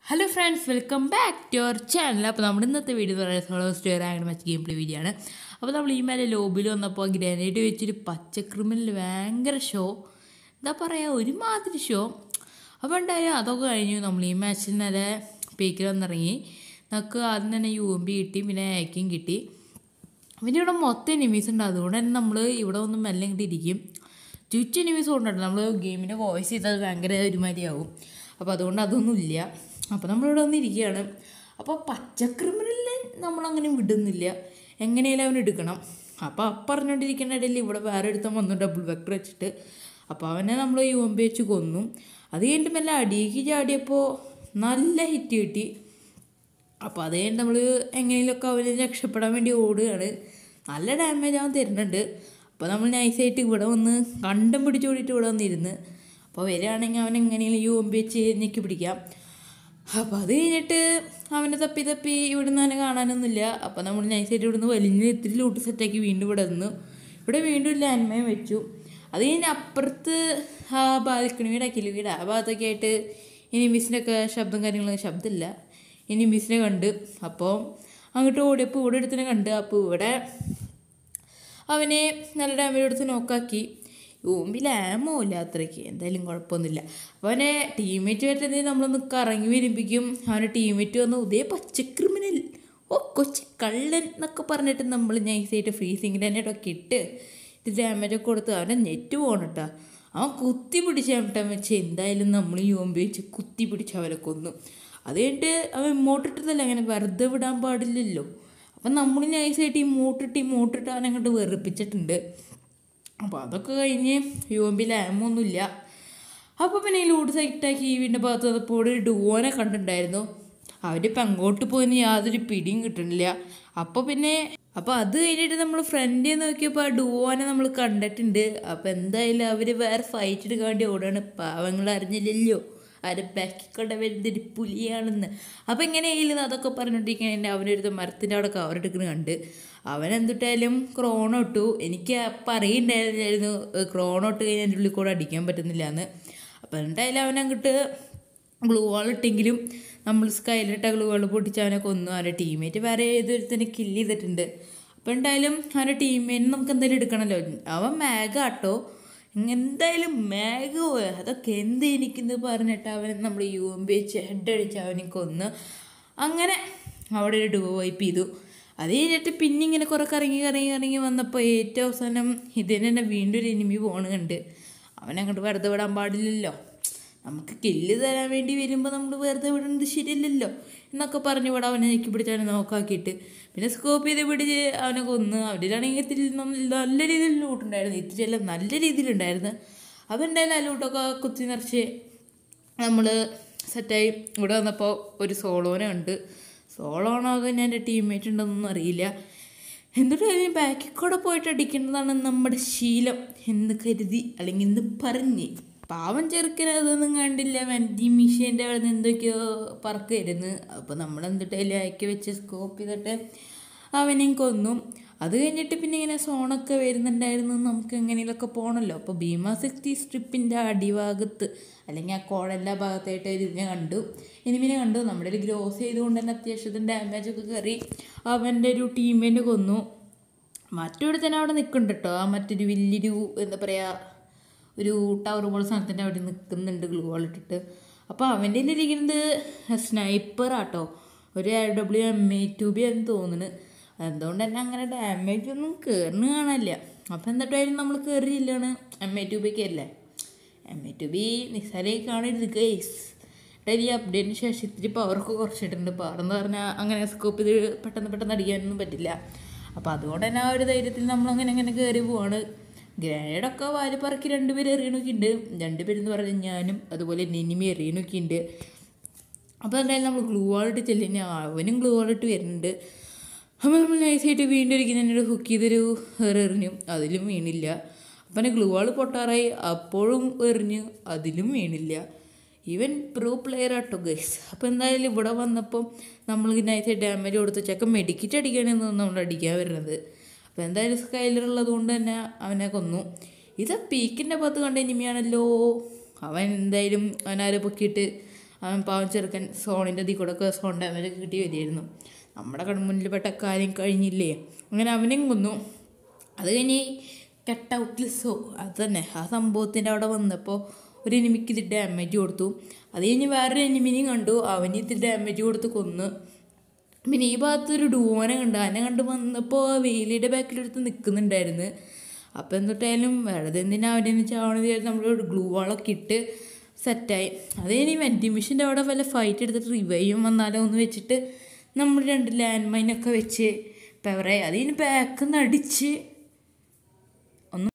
hello friends welcome back to our channel അപ്പോൾ നമ്മുടെ ഇന്നത്തെ വീഡിയോ എന്ന് പറയുന്നത് solo store angle match game play video ആണ് അപ്പോൾ നമ്മൾ ഈ മേലെ ലോബിൽ വന്നപ്പോൾ ഗ്രാനൈറ്റ് വെച്ചൊരു പച്ചക്രിമിനൽ ഭയങ്കര ഷോ എന്താ പറയുക ഒരുമാതിരി ഷോ അപ്പോൾ എന്തായാലും അതൊക്കെ കഴിഞ്ഞു നമ്മൾ ഈ മാച്ചിൽ നേരെ പീക്കിൽ വന്നിറങ്ങി നമുക്ക് ആദ്യം തന്നെ യു എം ബി കിട്ടി പിന്നെ ആക്കിയും കിട്ടി പിന്നെ ഇവിടെ മൊത്തം എനിമീസ് ഉണ്ട് അതുകൊണ്ട് തന്നെ നമ്മൾ ഇവിടെ ഒന്ന് മെല്ലെ ഇങ്ങോട്ട് ഇരിക്കും ചുറ്റും എനിമീസ് കൊണ്ടുണ്ട് നമ്മൾ ഗെയിമിൻ്റെ വോയിസ് ചെയ്താൽ ഭയങ്കര ഒരുമാതിരിയാവും അപ്പോൾ അതുകൊണ്ട് അതൊന്നും ഇല്ല അപ്പോൾ നമ്മളിവിടെ വന്നിരിക്കുകയാണ് അപ്പോൾ പച്ചക്രിമിനലിനെ നമ്മളങ്ങനെ വിടുന്നില്ല എങ്ങനെയാലും അവൻ എടുക്കണം അപ്പോൾ പറഞ്ഞുകൊണ്ടിരിക്കുന്ന ഇടയിൽ ഇവിടെ വേറെ ഒരുത്തൻ വന്നു ഡബിൾ വെക്ടർ വെച്ചിട്ട് അപ്പോൾ അവനെ നമ്മൾ യു എം ബി വെച്ച് കൊന്നു അത് കഴിഞ്ഞിട്ട് മെല്ലെ അടിയിലേക്ക് ചാടിയപ്പോൾ നല്ല ഹിറ്റ് കിട്ടി അപ്പോൾ അത് കഴിഞ്ഞ് നമ്മൾ എങ്ങനെയൊക്കെ അവന് രക്ഷപ്പെടാൻ വേണ്ടി ഓടുകയാണ് നല്ല ഡാമേജ് അവൻ തരുന്നുണ്ട് അപ്പോൾ നമ്മൾ നൈസായിട്ട് ഇവിടെ വന്ന് കണ്ടം പിടിച്ചോടിയിട്ട് ഇവിടെ വന്നിരുന്ന് അപ്പോൾ വരികയാണെങ്കിൽ അവൻ എങ്ങനെയും യു എം ബി വെച്ച് ഞെക്കി പിടിക്കാം അപ്പോൾ അത് കഴിഞ്ഞിട്ട് അവനെ തപ്പി തപ്പി ഇവിടുന്ന് അവനെ കാണാനൊന്നുമില്ല അപ്പോൾ നമ്മൾ നൈസായിട്ട് ഇവിടുന്ന് വലിഞ്ഞ് ഇത്തിരി ലൂട്ട് സെറ്റാക്കി വീണ്ടും ഇവിടെ നിന്നു ഇവിടെ വീണ്ടും ഒരു ലാൻഡ് മൈൻ വെച്ചു അത് കഴിഞ്ഞ് അപ്പുറത്ത് ആ ബാൽക്കണി വീട് അക്കില് വീട് ആ ഭാഗത്തൊക്കെ ആയിട്ട് ഇനി മിസ്സിനൊക്കെ ശബ്ദം കാര്യങ്ങളൊക്കെ ശബ്ദമില്ല ഇനി മിസ്സിനെ കണ്ട് അപ്പോൾ അങ്ങോട്ട് ഓടിയപ്പോൾ ഇവിടെ എടുത്തിനെ കണ്ട് അപ്പോൾ ഇവിടെ അവനെ നല്ല ഡാമേജ് എടുത്ത് നോക്കാക്കി ഊമ്പിൽ ആമോ ഇല്ല അത്രയ്ക്ക് എന്തായാലും കുഴപ്പമൊന്നുമില്ല അപ്പോൾ അവനെ ടീമേറ്റ് വരുന്നത് നമ്മളൊന്ന് കറങ്ങി വരുമ്പിക്കും അവൻ്റെ ടീമേറ്റ് വന്ന് ഉദയ പച്ചക്രിമിനൽ ഓ കൊച്ചു കള്ളൻ എന്നൊക്കെ പറഞ്ഞിട്ട് നമ്മൾ നൈസായിട്ട് ഫ്രീസിങ്ങിൻ്റെ തന്നെ ഇടയ്ക്ക് ഇട്ട് ഇത് ഡാമേജ് ഒക്കെ കൊടുത്ത് അവൻ്റെ നെറ്റ് പോകണട്ടാ അവൻ കുത്തി പിടിച്ച അമിട്ടം വെച്ച് എന്തായാലും നമ്മൾ യു എം ബി വെച്ച് കുത്തി പിടിച്ച് അവനെ കൊന്നു അത് കഴിഞ്ഞിട്ട് അവൻ ഇമോട്ടിട്ടതല്ല അങ്ങനെ വെറുതെ വിടാൻ പാടില്ലല്ലോ അപ്പം നമ്മൾ നൈസായിട്ട് ഈ മൂട്ടിട്ട് ഈ മൂട്ടിട്ട് അവനെ അങ്ങോട്ട് വെറുപ്പിച്ചിട്ടുണ്ട് അപ്പോൾ അതൊക്കെ കഴിഞ്ഞ് യു എം ബിയിൽ ആമൊന്നുമില്ല അപ്പോൾ പിന്നെ ഈ ലൂഡ് സൈറ്റാക്കി ഈ വീടിൻ്റെ ഭാഗത്ത് വന്നപ്പോൾ ഇവിടെ ഒരു ഡുവോനെ കണ്ടിട്ടുണ്ടായിരുന്നു അവരിപ്പോൾ അങ്ങോട്ട് പോയിന്ന് യാതൊരു പിടിയും കിട്ടണില്ല അപ്പോൾ പിന്നെ അപ്പോൾ അത് കഴിഞ്ഞിട്ട് നമ്മൾ ഫ്രണ്ടിൽ നോക്കിയപ്പോൾ ആ ഡുവോനെ നമ്മൾ കണ്ടിട്ടുണ്ട് അപ്പോൾ എന്തായാലും അവർ വേറെ ഫൈറ്റ് എടുക്കാൻ വേണ്ടി ഓടാണ് പാവങ്ങൾ അറിഞ്ഞില്ലല്ലോ ആരെ ബാക്കി കൊണ്ട് വരുന്നൊരു പുലിയാണെന്ന് അപ്പോൾ എങ്ങനെയായാലും അതൊക്കെ പറഞ്ഞുകൊണ്ടിരിക്കുകയാണെങ്കിൽ അവനൊരു മരത്തിൻ്റെ അവിടെ കവർ എടുക്കുന്ന കണ്ട് അവൻ എന്തിട്ടായാലും ക്രോണോ ഇട്ടു എനിക്ക് അപ്പം അറിയണ്ടായിരുന്നു ക്രോണോ ഇട്ട് കഴിഞ്ഞാൽ എൻ്റെ ഉള്ളിൽ കൂടെ അടിക്കാൻ പറ്റുന്നില്ല എന്ന് അപ്പോൾ എന്തായാലും അവൻ അങ്ങോട്ട് ഗ്ലൂ വാൾ ഇട്ടെങ്കിലും നമ്മൾ സ്കൈലിട്ട ഗ്ലൂ വാൾ പൊട്ടിച്ച് അവനെ കൊന്നു അവൻ്റെ ടീമേറ്റ് വേറെ ഏതൊരുത്തനെ കില്ല് ചെയ്തിട്ടുണ്ട് അപ്പോൾ എന്തായാലും അവൻ്റെ ടീമേറ്റിന് നമുക്ക് എന്തായാലും എടുക്കണമല്ലോ അവൻ മാഗാട്ടോ എന്തായാലും മാഗോ അതൊക്കെ എന്ത് എനിക്കെന്ന് പറഞ്ഞിട്ട് അവൻ നമ്മൾ യു എം ബി വെച്ച് ഹെഡ് അടിച്ച് അവനെ കൊന്ന് അങ്ങനെ അവിടെ ഒരു ഡുവോ വൈപ്പ് ചെയ്തു അത് കഴിഞ്ഞിട്ട് പിന്നെ ഇങ്ങനെ കുറെ കറങ്ങി കറങ്ങി കറങ്ങി വന്നപ്പോൾ ഏറ്റവും അവസാനം ഇതിന് തന്നെ വീണ്ടും ഒരു എനിമി പോണുണ്ട് അവനങ്ങോട്ട് വെറുതെ വിടാൻ പാടില്ലല്ലോ നമുക്ക് കില്ല് തരാൻ വേണ്ടി വരുമ്പോൾ നമ്മൾ വെറുതെ വിടുന്നത് ശരിയല്ലല്ലോ എന്നൊക്കെ പറഞ്ഞ് ഇവിടെ അവനെ ഞെക്കി പിടിച്ച് അവനെ നോക്കാക്കിയിട്ട് പിന്നെ സ്കോപ്പ് ചെയ്ത് പിടിച്ച് അവനെ കൊന്ന് അവരിലാണെങ്കിൽ ഇത്തിരി നല്ല രീതിയിൽ ലൂട്ടുണ്ടായിരുന്നു ഇത്തിരി എല്ലാം നല്ല രീതിയിലുണ്ടായിരുന്നു അവരുണ്ടായാലും ആ ലൂട്ടൊക്കെ കുത്തി നിറച്ച് നമ്മൾ സെറ്റായി ഇവിടെ വന്നപ്പോൾ ഒരു സോളോനെ ഉണ്ട് സോളോണോ ഞാൻ എൻ്റെ ടീംമേറ്റ് ഉണ്ടെന്നൊന്നും അറിയില്ല എന്നിട്ട് ബാക്കിൽ കൂടെ പോയിട്ട് അടിക്കേണ്ടതാണ് നമ്മുടെ ശീലം എന്ന് കരുതി അല്ലെങ്കിൽ എന്ന് പറഞ്ഞ് പാവം ചെറുക്കന് അതൊന്നും കണ്ടില്ല വണ്ടി മിഷീൻ്റെ അവിടെ നിന്ന് എന്തൊക്കെയോ പറക്കായിരുന്നു അപ്പോൾ നമ്മൾ എന്തിട്ടായാലും അയക്കി വെച്ച് സ്കോപ്പ് ചെയ്തിട്ട് അവനെയും കൊന്നു അത് കഴിഞ്ഞിട്ട് പിന്നെ ഇങ്ങനെ സോണൊക്കെ വരുന്നുണ്ടായിരുന്നു നമുക്ക് എങ്ങനെയൊക്കെ പോകണമല്ലോ അപ്പോൾ ഭീമാശക്തി സ്ട്രിപ്പിൻ്റെ അടിഭാഗത്ത് അല്ലെങ്കിൽ ആ കോടെല്ലാ ഭാഗത്തായിട്ട് ഒരു ഇതിനെ കണ്ടു എനിമിനെ കണ്ടു നമ്മുടെ ഒരു ഗ്രോസ് ചെയ്തുകൊണ്ട് തന്നെ അത്യാവശ്യത്തിന് ഡാമേജ് ഒക്കെ കയറി അവൻ്റെ ഒരു ടീമിനെ കൊന്നു മറ്റൊരു തന്നെ അവിടെ നിൽക്കുന്നുണ്ട് കേട്ടോ ആ മറ്റൊരു വലിയൊരു എന്താ പറയുക ഒരു ടവർ പോലെ സാധനത്തിൻ്റെ അവിടെ നിൽക്കുന്നുണ്ട് ഗ്ലൂ വാൾ ഇട്ടിട്ട് അപ്പോൾ അവൻ്റെ ഇരിക്കുന്നത് സ്നൈപ്പർ ആട്ടോ ഒരു R W M A to B എന്ന് തോന്നുന്നു അതുകൊണ്ട് തന്നെ അങ്ങനെ ഡാമേജ് ഒന്നും കയറുന്ന കാണാനില്ല അപ്പോൾ എന്നിട്ടായാലും നമ്മൾ കയറിയില്ലാണ് എം എ ടു ബിക്ക് അല്ലേ എം എ ടു ബി നിസ്സാരമായി കാണരുത് ഗൈസ് ഈ അപ്ഡേറ്റിന് ശേഷം ഇത്തിരി പവറൊക്കെ കുറച്ചിട്ടുണ്ട് പവർ എന്ന് പറഞ്ഞാൽ അങ്ങനെ സ്കോപ്പ് ചെയ്ത് പെട്ടെന്ന് പെട്ടെന്ന് അടിക്കാനൊന്നും പറ്റില്ല അപ്പോൾ അതുകൊണ്ട് തന്നെ ആ ഒരു ധൈര്യത്തിൽ നമ്മളങ്ങനെ അങ്ങനെ കയറി പോവാണ് ഗ്രനേഡൊക്കെ വാരിപ്പറക്കി രണ്ടുപേരും എറിയണൊക്കെയുണ്ട് രണ്ടുപേരെന്ന് പറഞ്ഞാൽ ഞാനും അതുപോലെ നിനിമി എറിയണൊക്കെയുണ്ട് അപ്പോൾ എന്തായാലും നമ്മൾ ഗ്ലൂ വാളിട്ട് ചെല്ലുന്ന അവനും ഗ്ലൂ വാളിട്ട് വരുന്നുണ്ട് അപ്പോൾ നമ്മൾ നൈസായിട്ട് വീണ്ടും ഒരിക്കലും എന്നോട് ഹുക്ക് ചെയ്തൊരു എറിഞ്ഞു അതിലും വീണില്ല അപ്പം ഗ്ലൂ വാൾ പൊട്ടാറായി അപ്പോഴും എറിഞ്ഞു അതിലും വീണില്ല even pro player auto guys അപ്പോൾ എന്തായാലും ഇവിടെ വന്നപ്പം നമ്മൾ നൈസായിട്ട് ഡാമേജ് കൊടുത്ത് ചെക്കൻ മെഡിക്കറ്റ് അടിക്കുകയാണെന്ന് നമ്മൾ അടിക്കാൻ വരുന്നത് അപ്പോൾ എന്തായാലും സ്കൈലർ ഉള്ളത് കൊണ്ട് തന്നെ അവനെ കൊന്നു ഇത് പീക്കിൻ്റെ ഭാഗത്ത് കണ്ട എനിമിയാണല്ലോ അവൻ എന്തായാലും അവനാരെ പൊക്കിയിട്ട് അവൻ പാവം ചെറുക്കൻ സോണിൻ്റെ അതിൽ കൂടെ ഒക്കെ സോൺ ഡാമേജ് ഒക്കെ കിട്ടി വരികയായിരുന്നു നമ്മുടെ കൺമുന്നിൽ പെട്ട കാര്യം കഴിഞ്ഞില്ലേ അങ്ങനെ അവനെയും കൊന്നു അത് കഴിഞ്ഞ് കട്ട് ഔട്ടിൽ സോ അത് തന്നെ ആ സംഭവത്തിൻ്റെ അവിടെ വന്നപ്പോൾ ഒരു എനിമിക്ക് ഇത് ഡാമേജ് കൊടുത്തു അത് കഴിഞ്ഞ് വേറൊരു എനിമിനെയും കണ്ടു അവന് ഇത് ഡാമേജ് കൊടുത്ത് കൊന്ന് പിന്നെ ഈ ഭാഗത്ത് ഒരു ഡൂവനെ കണ്ടു അതിനെ കണ്ട് വന്നപ്പോൾ വേലിയുടെ ബാക്കിലെടുത്ത് നിൽക്കുന്നുണ്ടായിരുന്നു അപ്പോൾ എന്നിട്ടായാലും വെറുതെ എന്തിനാ അവിടെ നിന്ന് ചാവണത് വിചാരിച്ച് നമ്മൾ ഗ്ലൂ വാളൊക്കെ ഇട്ട് സെറ്റായി അത് കഴിഞ്ഞ് വെൻറ്റിംഗ് മെഷീൻ്റെ അവിടെ വല്ല ഫൈറ്റ് എടുത്തിട്ട് റിവൈവും വന്നാലോ എന്ന് വെച്ചിട്ട് നമ്മൾ രണ്ട് ലാൻഡ് മൈനൊക്കെ വെച്ച് പെവറായി അതിന് ബാക്കിൽ നിന്ന് അടിച്ച്